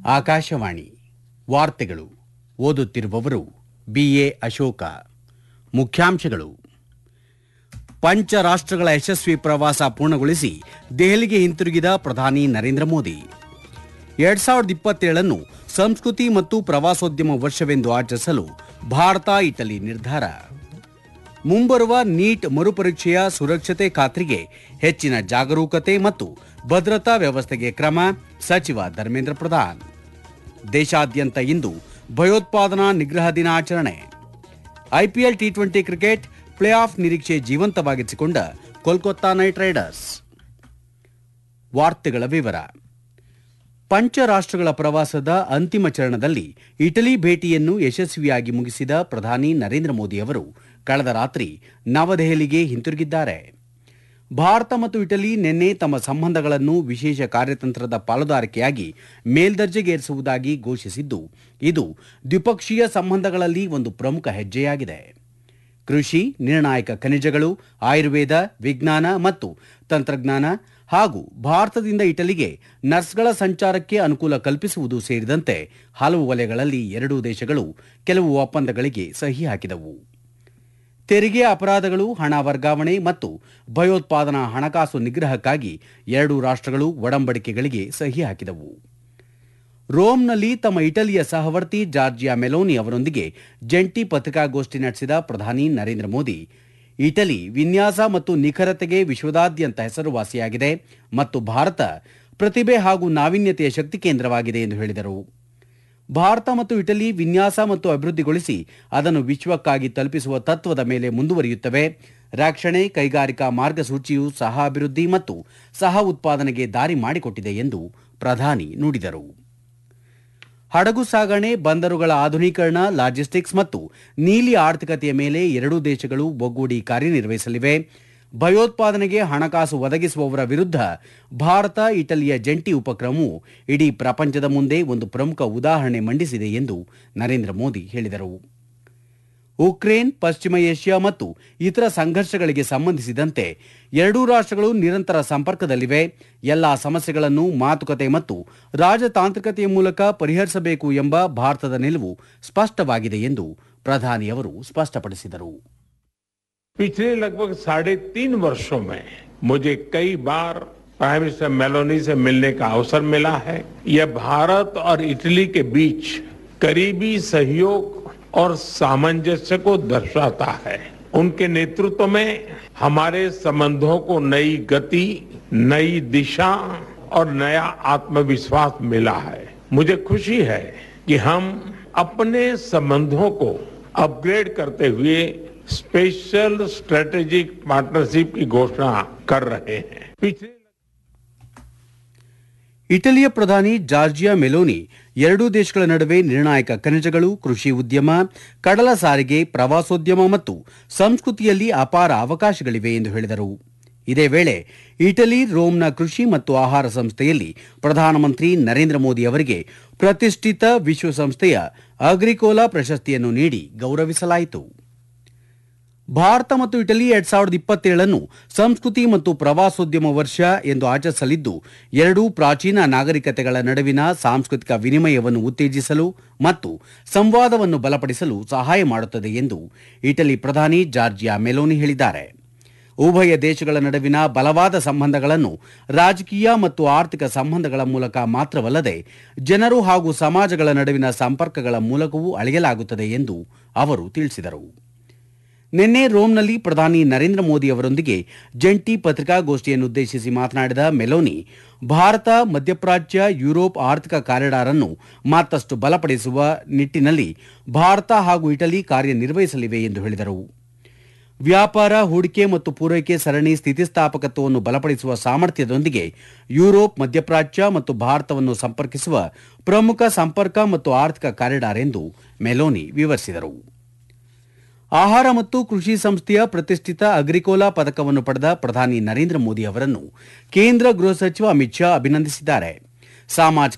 ಆಕಾಶವಾಣಿ ವಾರ್ತೆಗಳು ಓದುತ್ತಿರುವವರು ಬಿಎ ಅಶೋಕ ಮುಖ್ಯಾಂಶಗಳು ಪಂಚ ರಾಷ್ಟ್ರಗಳ ಯಶಸ್ವಿ ಪ್ರವಾಸ ಪೂರ್ಣಗೊಳಿಸಿ ದೆಹಲಿಗೆ ಹಿಂತಿರುಗಿದ ಪ್ರಧಾನಿ ನರೇಂದ್ರ ಮೋದಿ ಎರಡ್ ಸಾವಿರದ ಇಪ್ಪತ್ತೇಳನ್ನು ಸಂಸ್ಕೃತಿ ಮತ್ತು ಪ್ರವಾಸೋದ್ಯಮ ವರ್ಷವೆಂದು ಆಚರಿಸಲು ಭಾರತ ಇಟಲಿ ನಿರ್ಧಾರ ಮುಂಬರುವ ನೀಟ್ ಮರುಪರೀಕ್ಷೆಯ ಸುರಕ್ಷತೆ ಖಾತ್ರಿಗೆ ಹೆಚ್ಚಿನ ಜಾಗರೂಕತೆ ಮತ್ತು ಭದ್ರತಾ ವ್ಯವಸ್ಥೆಗೆ ಕ್ರಮ ಸಚಿವ ಧರ್ಮೇಂದ್ರ ಪ್ರಧಾನ್ ದೇಶಾದ್ಯಂತ ಇಂದು ಭಯೋತ್ಪಾದನಾ ನಿಗ್ರಹ ದಿನಾಚರಣೆ IPL T twenty cricket play off ನಿರೀಕ್ಷೆ ಜೀವಂತವಾಗಿಸಿಕೊಂಡ ಕೋಲ್ಕತ್ತಾ ನೈಟ್ ರೈಡರ್ಸ್ ವಾರ್ತೆಗಳ ವಿವರ ಪಂಚ ರಾಷ್ಟ್ರಗಳ ಪ್ರವಾಸದ ಅಂತಿಮ ಚರಣದಲ್ಲಿ ಇಟಲಿ ಭೇಟಿಯನ್ನು ಯಶಸ್ವಿಯಾಗಿ ಮುಗಿಸಿದ ಪ್ರಧಾನಿ ನರೇಂದ್ರ ಮೋದಿ ಅವರು ಕಳೆದ ರಾತ್ರಿ ನವದೆಹಲಿಗೆ ಹಿಂತಿರುಗಿದ್ದಾರೆ ಭಾರತ ಮತ್ತು ಇಟಲಿ ನಿನ್ನೆ ತಮ್ಮ ಸಂಬಂಧಗಳನ್ನು ವಿಶೇಷ ಕಾರ್ಯತಂತ್ರದ ಪಾಲುದಾರಿಕೆಯಾಗಿ ಮೇಲ್ದರ್ಜೆಗೇರಿಸುವುದಾಗಿ ಘೋಷಿಸಿದ್ದು ಇದು ದ್ವಿಪಕ್ಷೀಯ ಸಂಬಂಧಗಳಲ್ಲಿ ಒಂದು ಪ್ರಮುಖ ಹೆಜ್ಜೆಯಾಗಿದೆ ಕೃಷಿ ನಿರ್ಣಾಯಕ ಖನಿಜಗಳು ಆಯುರ್ವೇದ ವಿಜ್ಞಾನ ಮತ್ತು ತಂತ್ರಜ್ಞಾನ ಹಾಗೂ ಭಾರತದಿಂದ ಇಟಲಿಗೆ ನರ್ಸ್ಗಳ ಸಂಚಾರಕ್ಕೆ ಅನುಕೂಲ ಕಲ್ಪಿಸುವುದು ಸೇರಿದಂತೆ ಹಲವು ವಲಯಗಳಲ್ಲಿ ಎರಡೂ ದೇಶಗಳು ಕೆಲವು ಒಪ್ಪಂದಗಳಿಗೆ ಸಹಿ ಹಾಕಿದವು ತೆರಿಗೆ ಅಪರಾಧಗಳು ಹಣ ವರ್ಗಾವಣೆ ಮತ್ತು ಭಯೋತ್ಪಾದನಾ ಹಣಕಾಸು ನಿಗ್ರಹಕ್ಕಾಗಿ ಎರಡೂ ರಾಷ್ಟ್ರಗಳು ಒಡಂಬಡಿಕೆಗಳಿಗೆ ಸಹಿ ಹಾಕಿದವು ರೋಮ್ನಲ್ಲಿ ತಮ್ಮ ಇಟಲಿಯ ಸಹವರ್ತಿ ಜಾರ್ಜಿಯಾ ಮೆಲೋನಿ ಅವರೊಂದಿಗೆ ಜಂಟಿ ಪತ್ರಿಕಾಗೋಷ್ಠಿ ನಡೆಸಿದ ಪ್ರಧಾನಿ ನರೇಂದ್ರ ಮೋದಿ ಇಟಲಿ ವಿನ್ಯಾಸ ಮತ್ತು ನಿಖರತೆಗೆ ವಿಶ್ವದಾದ್ಯಂತ ಹೆಸರುವಾಸಿಯಾಗಿದೆ ಮತ್ತು ಭಾರತ ಪ್ರತಿಭೆ ಹಾಗೂ ನಾವೀನ್ಯತೆಯ ಶಕ್ತಿ ಕೇಂದ್ರವಾಗಿದೆ ಎಂದು ಹೇಳಿದರು ಭಾರತ ಮತ್ತು ಇಟಲಿ ವಿನ್ಯಾಸ ಮತ್ತು ಅಭಿವೃದ್ಧಿಗೊಳಿಸಿ ಅದನ್ನು ವಿಶ್ವಕ್ಕಾಗಿ ತಲುಪಿಸುವ ತತ್ವದ ಮೇಲೆ ಮುಂದುವರಿಯುತ್ತವೆ ರಕ್ಷಣೆ ಕೈಗಾರಿಕಾ ಮಾರ್ಗಸೂಚಿಯು ಸಹ ಅಭಿವೃದ್ಧಿ ಮತ್ತು ಸಹ ಉತ್ಪಾದನೆಗೆ ದಾರಿ ಮಾಡಿಕೊಟ್ಟಿದೆ ಎಂದು ಪ್ರಧಾನಿ ನುಡಿದರು ಹಡಗು ಸಾಗಣೆ ಬಂದರುಗಳ ಆಧುನೀಕರಣ ಲಾಜಿಸ್ಟಿಕ್ಸ್ ಮತ್ತು ನೀಲಿ ಆರ್ಥಿಕತೆಯ ಮೇಲೆ ಎರಡೂ ದೇಶಗಳು ಒಗ್ಗೂಡಿ ಕಾರ್ಯನಿರ್ವಹಿಸಲಿವೆ ಭಯೋತ್ಪಾದನೆಗೆ ಹಣಕಾಸು ಒದಗಿಸುವವರ ವಿರುದ್ಧ ಭಾರತ ಇಟಲಿಯ ಜಂಟಿ ಉಪಕ್ರಮವು ಇಡೀ ಪ್ರಪಂಚದ ಮುಂದೆ ಒಂದು ಪ್ರಮುಖ ಉದಾಹರಣೆ ಮಂಡಿಸಿದೆ ಎಂದು ನರೇಂದ್ರ ಮೋದಿ ಹೇಳಿದರು ಉಕ್ರೇನ್ ಪಶ್ಚಿಮ ಏಷ್ಯಾ ಮತ್ತು ಇತರ ಸಂಘರ್ಷಗಳಿಗೆ ಸಂಬಂಧಿಸಿದಂತೆ ಎರಡೂ ರಾಷ್ಟ್ರಗಳು ನಿರಂತರ ಸಂಪರ್ಕದಲ್ಲಿವೆ ಎಲ್ಲಾ ಸಮಸ್ಯೆಗಳನ್ನು ಮಾತುಕತೆ ಮತ್ತು ರಾಜತಾಂತ್ರಿಕತೆಯ ಮೂಲಕ ಪರಿಹರಿಸಬೇಕು ಎಂಬ ಭಾರತದ ನಿಲುವು ಸ್ಪಷ್ಟವಾಗಿದೆ ಎಂದು ಪ್ರಧಾನಿ ಅವರು ಸ್ಪಷ್ಟಪಡಿಸಿದರು पिछले लगभग साढ़े तीन वर्षों में मुझे कई बार प्राइम मिनिस्टर मेलोनी से मिलने का अवसर मिला है यह भारत और इटली के बीच करीबी सहयोग और सामंजस्य को दर्शाता है उनके नेतृत्व में हमारे संबंधों को नई गति नई दिशा और नया आत्मविश्वास मिला है मुझे खुशी है कि हम अपने संबंधों को अपग्रेड करते हुए स्पेशल स्ट्रेटेजिक पार्टनरशिप की घोषणा कर रहे हैं पिछले ಇಟಲಿಯ ಪ್ರಧಾನಿ ಜಾರ್ಜಿಯಾ ಮೆಲೋನಿ ಎರಡೂ ದೇಶಗಳ ನಡುವೆ ನಿರ್ಣಾಯಕ ಖನಿಜಗಳು ಕೃಷಿ ಉದ್ಯಮ ಕಡಲ ಸಾರಿಗೆ ಪ್ರವಾಸೋದ್ಯಮ ಮತ್ತು ಸಂಸ್ಕೃತಿಯಲ್ಲಿ ಅಪಾರ ಅವಕಾಶಗಳಿವೆ ಎಂದು ಹೇಳಿದರು ಇದೇ ವೇಳೆ ಇಟಲಿ ರೋಮ್ನ ಕೃಷಿ ಮತ್ತು ಆಹಾರ ಸಂಸ್ಥೆಯಲ್ಲಿ ಪ್ರಧಾನಮಂತ್ರಿ ನರೇಂದ್ರ ಮೋದಿ ಅವರಿಗೆ ಪ್ರತಿಷ್ಠಿತ ವಿಶ್ವಸಂಸ್ಥೆಯ ಅಗ್ರಿಕೋಲಾ ಪ್ರಶಸ್ತಿಯನ್ನು ನೀಡಿ ಗೌರವಿಸಲಾಯಿತು ಭಾರತ ಮತ್ತು ಇಟಲಿ ಎರಡ್ ಸಾವಿರದ ಇಪ್ಪತ್ತೇಳನ್ನು ಸಂಸ್ಕೃತಿ ಮತ್ತು ಪ್ರವಾಸೋದ್ಯಮ ವರ್ಷ ಎಂದು ಆಚರಿಸಲಿದ್ದು ಎರಡೂ ಪ್ರಾಚೀನ ನಾಗರಿಕತೆಗಳ ನಡುವಿನ ಸಾಂಸ್ಕೃತಿಕ ವಿನಿಮಯವನ್ನು ಉತ್ತೇಜಿಸಲು ಮತ್ತು ಸಂವಾದವನ್ನು ಬಲಪಡಿಸಲು ಸಹಾಯ ಮಾಡುತ್ತದೆ ಎಂದು ಇಟಲಿ ಪ್ರಧಾನಿ ಜಾರ್ಜಿಯಾ ಮೆಲೋನಿ ಹೇಳಿದ್ದಾರೆ ಉಭಯ ದೇಶಗಳ ನಡುವಿನ ಬಲವಾದ ಸಂಬಂಧಗಳನ್ನು ರಾಜಕೀಯ ಮತ್ತು ಆರ್ಥಿಕ ಸಂಬಂಧಗಳ ಮೂಲಕ ಮಾತ್ರವಲ್ಲದೆ ಜನರು ಹಾಗೂ ಸಮಾಜಗಳ ನಡುವಿನ ಸಂಪರ್ಕಗಳ ಮೂಲಕವೂ ಅಳೆಯಲಾಗುತ್ತದೆ ಎಂದು ಅವರು ತಿಳಿಸಿದರು ನಿನ್ನೆ ರೋಮ್ನಲ್ಲಿ ಪ್ರಧಾನಿ ನರೇಂದ್ರ ಮೋದಿ ಅವರೊಂದಿಗೆ ಜಂಟಿ ಪತ್ರಿಕಾಗೋಷ್ಠಿಯನ್ನುದ್ದೇಶಿಸಿ ಮಾತನಾಡಿದ ಮೆಲೋನಿ ಭಾರತ ಮಧ್ಯಪ್ರಾಚ್ಯ ಯುರೋಪ್ ಆರ್ಥಿಕ ಕಾರಿಡಾರ್ ಅನ್ನು ಮತ್ತಷ್ಟು ಬಲಪಡಿಸುವ ನಿಟ್ಟಿನಲ್ಲಿ ಭಾರತ ಹಾಗೂ ಇಟಲಿ ಕಾರ್ಯನಿರ್ವಹಿಸಲಿವೆ ಎಂದು ಹೇಳಿದರು ವ್ಯಾಪಾರ ಹೂಡಿಕೆ ಮತ್ತು ಪೂರೈಕೆ ಸರಣಿ ಸ್ಥಿತಿಸ್ಥಾಪಕತ್ವವನ್ನು ಬಲಪಡಿಸುವ ಸಾಮರ್ಥ್ಯದೊಂದಿಗೆ ಯುರೋಪ್ ಮಧ್ಯಪ್ರಾಚ್ಯ ಮತ್ತು ಭಾರತವನ್ನು ಸಂಪರ್ಕಿಸುವ ಪ್ರಮುಖ ಸಂಪರ್ಕ ಮತ್ತು ಆರ್ಥಿಕ ಕಾರಿಡಾರ್ ಎಂದು ಮೆಲೋನಿ ವಿವರಿಸಿದರು ಆಹಾರ ಮತ್ತು ಕೃಷಿ ಸಂಸ್ಥೆಯ ಪ್ರತಿಷ್ಠಿತ ಅಗ್ರಿಕೋಲಾ ಪದಕವನ್ನು ಪಡೆದ ಪ್ರಧಾನಿ ನರೇಂದ್ರ ಮೋದಿ ಅವರನ್ನು ಕೇಂದ್ರ ಗೃಹ ಸಚಿವ ಅಮಿತ್ ಶಾ ಅಭಿನಂದಿಸಿದ್ದಾರೆ ಸಾಮಾಜಿಕ